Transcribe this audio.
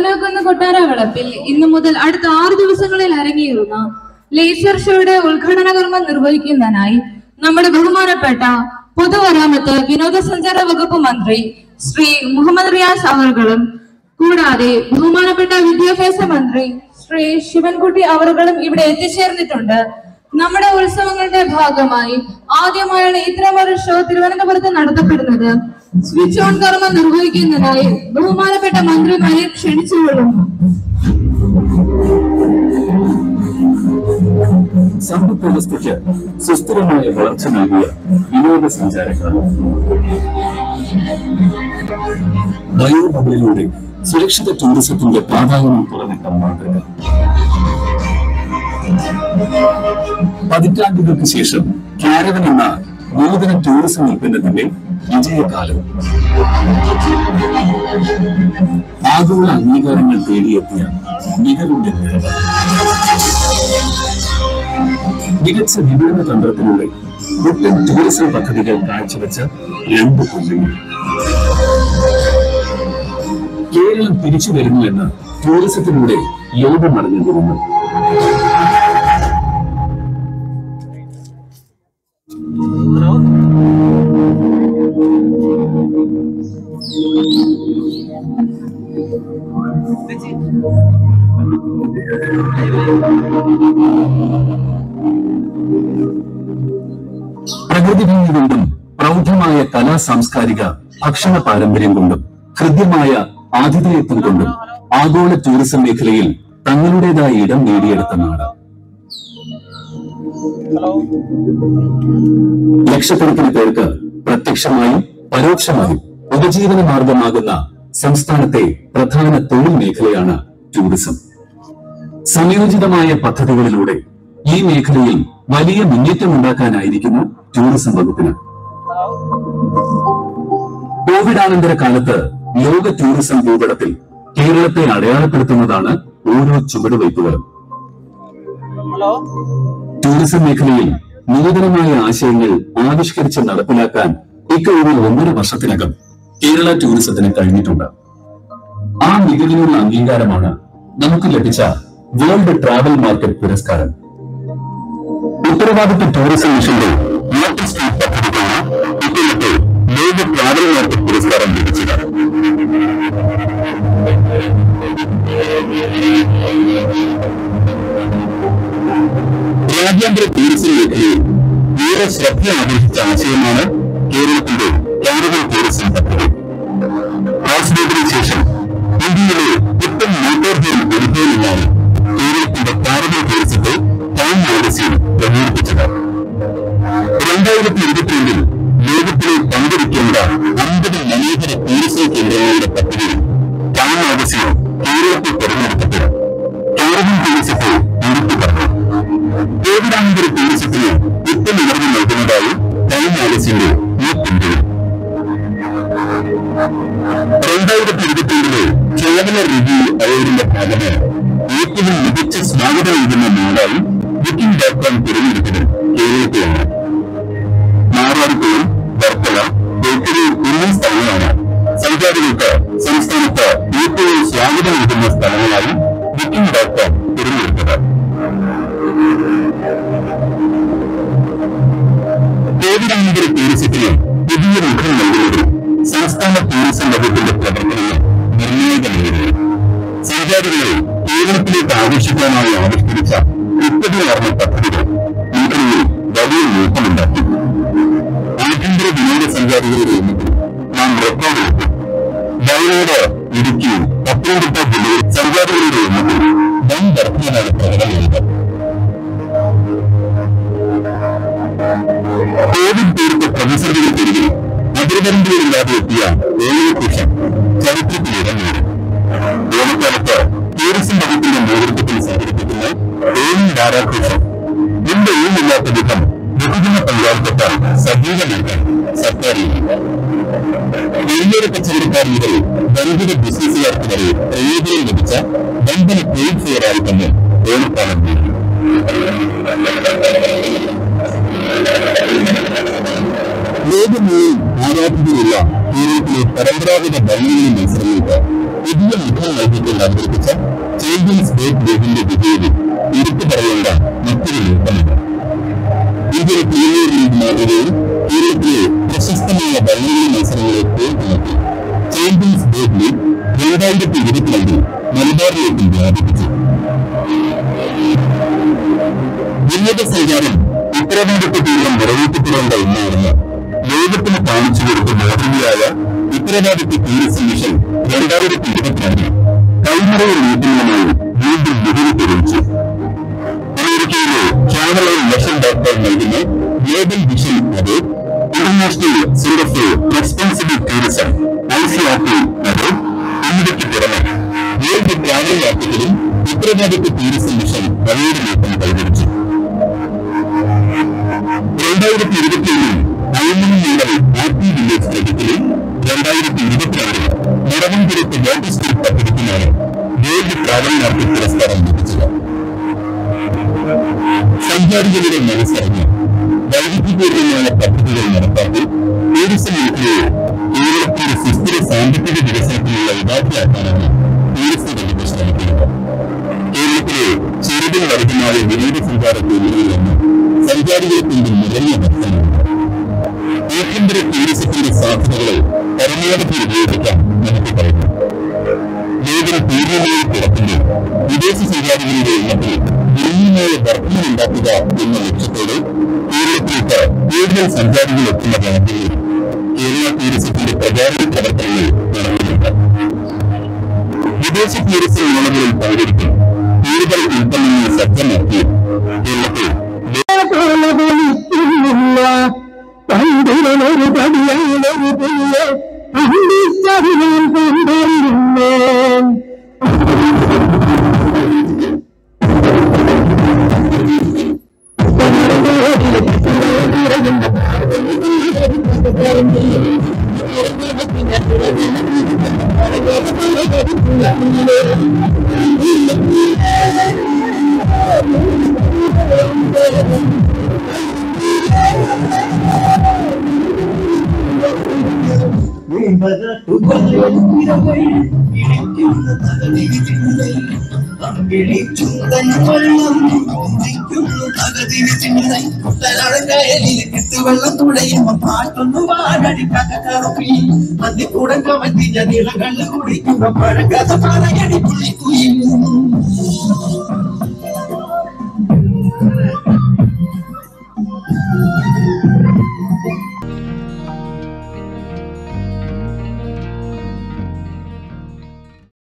ഓലക്കുന്ന് കൊട്ടാര വളപ്പിൽ ഇന്നു മുതൽ അടുത്ത ആറ് ദിവസങ്ങളിൽ അരങ്ങേറുന്ന ലേസർ ഷോയുടെ ഉദ്ഘാടന കർമ്മം നിർവഹിക്കുന്നതിനായി നമ്മുടെ ബഹുമാനപ്പെട്ട പൊതുമരാമത്ത് വിനോദസഞ്ചാര വകുപ്പ് മന്ത്രി ശ്രീ മുഹമ്മദ് റിയാസ് അവറുകളും കൂടാതെ ബഹുമാനപ്പെട്ട വിദ്യാഭ്യാസ മന്ത്രി ശ്രീ ശിവൻകുട്ടി അവറുകളും ഇവിടെ എത്തിച്ചേർന്നിട്ടുണ്ട് നമ്മുടെ ഉത്സവങ്ങളുടെ ഭാഗമായി ആദ്യമായാണ് ഇത്തരമൊരു ഷോ തിരുവനന്തപുരത്ത് നടത്തപ്പെടുന്നത് സ്വിച്ച് ഓൺ കർമ്മം നിർവഹിക്കുന്നതിനായി ബഹുമാനപ്പെട്ട മന്ത്രിമാരെ ക്ഷണിച്ചുകൊള്ളുന്നു സമ്പദ് വ്യവസ്ഥയ്ക്ക് സുസ്ഥിരമായ വളർച്ച നൽകിയ വിനോദസഞ്ചാരക്കാർ ബയോബബിളിലൂടെ സുരക്ഷിത ടൂറിസത്തിന്റെ പ്രാധാന്യം തുറന്നിട്ട മാതൃക പതിറ്റാണ്ടുകൾക്ക് ശേഷം കാരവൻ എന്ന നൂതന ടൂറിസം ഉൽപ്പന്നത്തിന്റെ വിജയകാലം ആഗോള അംഗീകാരങ്ങൾ തേടിയെത്തിയ മികവിന്റെ നിറവ് മികച്ച വിപണന തന്ത്രത്തിലൂടെ പുത്തൻ ടൂറിസം പദ്ധതികൾ കാഴ്ചവെച്ച രണ്ട് കൊല്ലങ്ങൾ കേരളം തിരിച്ചു വരുന്നു എന്ന് ടൂറിസത്തിലൂടെ ലോകം അറിഞ്ഞിരുന്നു പ്രകൃതി ഭംഗി കൊണ്ടും പ്രൗഢമായ കലാ സാംസ്കാരിക ഭക്ഷണ പാരമ്പര്യം കൊണ്ടും ഹൃദ്യമായ ആതിഥേയത്വം കൊണ്ടും ആഗോള ടൂറിസം മേഖലയിൽ തങ്ങളുടേതായ ഇടം നേടിയെടുത്ത നാട് ലക്ഷക്കണക്കിന് പേർക്ക് പ്രത്യക്ഷമായും പരോക്ഷമായും ഉപജീവന മാർഗമാകുന്ന സംസ്ഥാനത്തെ പ്രധാന തൊഴിൽ മേഖലയാണ് ടൂറിസം സംയോജിതമായ പദ്ധതികളിലൂടെ ഈ മേഖലയിൽ വലിയ മുന്നേറ്റമുണ്ടാക്കാനായിരിക്കുന്നു ടൂറിസം വകുപ്പിന് കോവിഡാനന്തര കാലത്ത് ലോക ടൂറിസം ഭൂപടത്തിൽ കേരളത്തെ അടയാളപ്പെടുത്തുന്നതാണ് ഓരോ ചുവടുവയ്പ്പുകളും ടൂറിസം മേഖലയിൽ നൂതനമായ ആശയങ്ങൾ ആവിഷ്കരിച്ച് നടപ്പിലാക്കാൻ ഇക്കഴിഞ്ഞ ഒന്നര വർഷത്തിനകം കേരള ടൂറിസത്തിന് കഴിഞ്ഞിട്ടുണ്ട് ആ മികവിനുള്ള അംഗീകാരമാണ് നമുക്ക് ലഭിച്ച വേൾഡ് ട്രാവൽ മാർക്കറ്റ് പുരസ്കാരം ഉത്തരവാദിത്ത ടൂറിസം മിഷന്റെ നോർത്ത് സ്ട്രീറ്റ് പദ്ധതിക്കാണ് ഇക്കൊല്ലത്തെ വേൾഡ് ട്രാവൽ മാർക്കറ്റ് പുരസ്കാരം ലഭിച്ചത് രാജ്യാന്തര ടൂറിസം മേഖലയിൽ ഏറെ ശ്രദ്ധ ആകർഷിച്ച ആശയമാണ് കേരളത്തിന്റെ കാരവൽ ടൂറിസം പദ്ധതി ഹൗസ്ബോട്ടിന് ശേഷം ഇന്ത്യയിലെ പുത്തൻ മോട്ടോർ ഹോം അനുഭവമില്ലാതെ കേരളത്തിന്റെ കാരവൽ ടൂറിസത്തെ ടൈം മാഗസിൻ പ്രകീർത്തിച്ചത് രണ്ടായിരത്തി ഇരുപത്തിരണ്ടിൽ ലോകത്തിലെ പങ്കുവയ്ക്കേണ്ട അമ്പത് മനോഹര ടൂറിസം കേന്ദ്രങ്ങളുടെ പദ്ധതിയിൽ ടൈം മാഗസിൻ കേരളത്തിൽ തെരഞ്ഞെടുത്തപ്പോൾ കേരളം ടൂറിസത്തെ എടുത്തു പറഞ്ഞു കോവിഡാനന്തര ടൂറിസത്തിന് പുത്തൻ ഉണർവ് നൽകുന്നതായി ടൈം മാഗസിന്റെ ഈ പിന്തുണ രണ്ടായിരത്തി ഇരുപത്തിയേഴിലെ ട്രാവലർ റിവ്യൂ അവാർഡിന്റെ ഭാഗമായി ഏറ്റവും മികച്ച സ്വാഗതം നൽകുന്ന നാടായി ബുക്കിംഗ് ഡോട്ട് കോം തിരഞ്ഞെടുത്തത് കേരളത്തെയാണ് മാറാടുകുളം വർക്കല ബേക്കരി എന്നീ സ്ഥലങ്ങളാണ് സഞ്ചാരികൾക്ക് സംസ്ഥാനത്ത് ഏറ്റവും സ്വാഗതം നൽകുന്ന സ്ഥലങ്ങളായി ബുക്കിംഗ് ഡോട്ട് കോം തിരഞ്ഞെടുത്തത് കോവിഡാനന്തര ടൂറിസത്തിന് പുതിയ മുഖം നൽകുന്നതിൽ സംസ്ഥാന ടൂറിസം വകുപ്പിന്റെ പ്രവർത്തനങ്ങൾ നിർണായകമായിരുന്നു സഞ്ചാരികളെ കേരളത്തിലേക്ക് ആകർഷിക്കാനായി ആവിഷ്കരിച്ച കുത്തകയാർന്ന പദ്ധതികൾ മേഖലയിൽ വലിയ നേട്ടമുണ്ടാക്കി ആഭ്യന്തര വിനോദസഞ്ചാരികളുടെ എണ്ണത്തിൽ നാം റെക്കോർഡെടുത്തു വയനാട് ഇടുക്കി പത്തനംതിട്ട ജില്ലയിൽ സഞ്ചാരികളുടെ എണ്ണത്തിൽ വൻ വർധനയാണ് പ്രകടമായത് കോവിഡ് തീർത്ത പ്രതിസന്ധികൾക്കരികിൽ അതിർവരമ്പുകളില്ലാതെ എത്തിയ ഓണാഘോഷം ചരിത്രത്തിൽ ഇടം നേടി ഓണക്കാലത്ത് ടൂറിസം വകുപ്പിന്റെ നേതൃത്വത്തിൽ സംഘടിപ്പിക്കുന്ന ഓണം വാരാഘോഷം മുമ്പ് ഏമില്ലാത്ത വിധം ബഹുജന പങ്കാളിത്തത്താൽ സജീവമാക്കാൻ സർക്കാർ വെള്ളിയേറെ കച്ചവടക്കാർ മുതൽ വൻകിട ബിസിനസ്സുകാർക്ക് വരെ പ്രയോജനം ലഭിച്ച വൻപന ട്രേഡ് ഫെയറായി തന്നെ ഓണക്കാലം നേടി ലോകമെയും ആരാധനയുള്ള കേരളത്തിലെ പരമ്പരാഗത ബൈലിംഗ് മത്സരങ്ങൾക്ക് പുതിയ മുഖം നൽകിക്കൊണ്ട് അവതരിപ്പിച്ച ചാമ്പ്യൻസ് സ്റ്റേറ്റ് ലീഗിന്റെ വിജയത്തിൽ എടുത്തു പറയേണ്ട മറ്റൊരു നേട്ടമുണ്ട് ഇന്ത്യൻ പ്രീമിയർ ലീഗ് മാതൃകയിൽ കേരളത്തിലെ പ്രശസ്തമായ ഭരണീയ മത്സരങ്ങളെ തോൽക്കുമൊക്കെ ചാമ്പ്യൻസ് സ്റ്റേറ്റ് ലീഗ് രണ്ടായിരത്തി ഇരുപത്തിരണ്ടിൽ മലബാറിലേക്കും വ്യാപിപ്പിച്ചു വിനോദസഞ്ചാരം ഉത്തരവാദിത്വപൂർവ്വം നിറവേറ്റപ്പെടേണ്ട ഒന്നാണെന്ന് ലോകത്തിന് കാണിച്ചു കൊടുത്ത മാതൃകയായ ഉത്തരവാദിത്വ ടൂറിസം മിഷൻ രണ്ടായിരത്തി ഇരുപത്തിരണ്ടിൽ കൈമറയിൽ നീട്ടുന്നതിനായി വീണ്ടും മികവ് തെളിയിച്ചു അമേരിക്കയിലെ ചാനലർ ലക്ഷം ഡോക്ടർ നൽകുന്ന ഗ്ലോബൽ വിഷൻ അത് international centre for responsible tourism I C R T അത് എന്നിവയ്ക്ക് പുറമെ വേൾഡ് ട്രാവൽ മാർക്കറ്റിലും ഉത്തരവാദിത്വ ടൂറിസം മിഷൻ വലിയൊരു നേട്ടം കൈവരിച്ചു രണ്ടായിരത്തി ഇരുപത്തിയേഴിൽ അയ്മണി മുതൽ ആർടി വില്ലേജ് ക്രെഡിറ്റിലും രണ്ടായിരത്തി ഇരുപത്തിരണ്ടിൽ മറവൻപുരത്ത് വാട്ടർ സ്ട്രീറ്റ് പദ്ധതിക്കുമാണ് വേൾഡ് ട്രാവൽ മാർക്കറ്റ് പുരസ്കാരം ലഭിച്ചത് സഞ്ചാരികളുടെ മനസ്സറിഞ്ഞ് വൈവിധ്യപൂർണ്ണമായ പദ്ധതികൾ നടപ്പാക്കി ടൂറിസം മേഖലയെ കേരളത്തിന്റെ സുസ്ഥിര സാമ്പത്തിക വികസനത്തിനുള്ള ഉപാധിയാക്കാനാണ് ടൂറിസം വകുപ്പ് ശ്രമിക്കുന്നത് കേരളത്തിലെ ചെറുതും വലുതുമായ വിനോദസഞ്ചാര തൊഴിലുകളിൽ നിന്ന് സഞ്ചാരികളെ കൊണ്ട് നിറഞ്ഞ വർധനമുണ്ട് ആഭ്യന്തര ടൂറിസത്തിന്റെ സാധ്യതകളെ പരമാവധി ഉപയോഗിക്കാൻ നമുക്ക് കഴിയും ലോകം പൂർണ്ണമായി തുറക്കുമ്പോൾ വിദേശ സഞ്ചാരികളുടെ എണ്ണത്തിൽ ഗണ്യമായ വർധനമുണ്ടാക്കുക എന്ന ലക്ഷ്യത്തോടെ കേരളത്തിലേക്ക് കൂടുതൽ സഞ്ചാരികൾ എത്തുന്ന മേഖലയിൽ കേരള ടൂറിസത്തിന്റെ പ്രചാരണ പ്രവർത്തനങ്ങൾ നടക്കുന്നുണ്ട് വിദേശ ടൂറിസം മേളകളിൽ പങ്കെടുക്കും കൂടുതൽ ഉൽപ്പന്നങ്ങൾ സജ്ജമാക്കി കേരളത്തിൽ പണ്ടിലൊരു പടിയാലൊരു പുതിയ അഹിന്ദിച്ചതിനാൽ കൊണ്ടിരുന്നേ ചുണ്ടൻ വെള്ളം ഒന്നിക്കുന്നു തകതിന് ചിന്തൻ കുട്ടലടങ്കയലിട്ട് വെള്ളം തുഴയുമ്പോ പാട്ടൊന്നു വാടടി കകറുക്കി മതി കൂടങ്ക മറ്റിഞ്ഞ നീളകള്ള് കുടിക്കുമ്പോ പഴങ്കഥ പറയടി പുള്ളിക്കുയും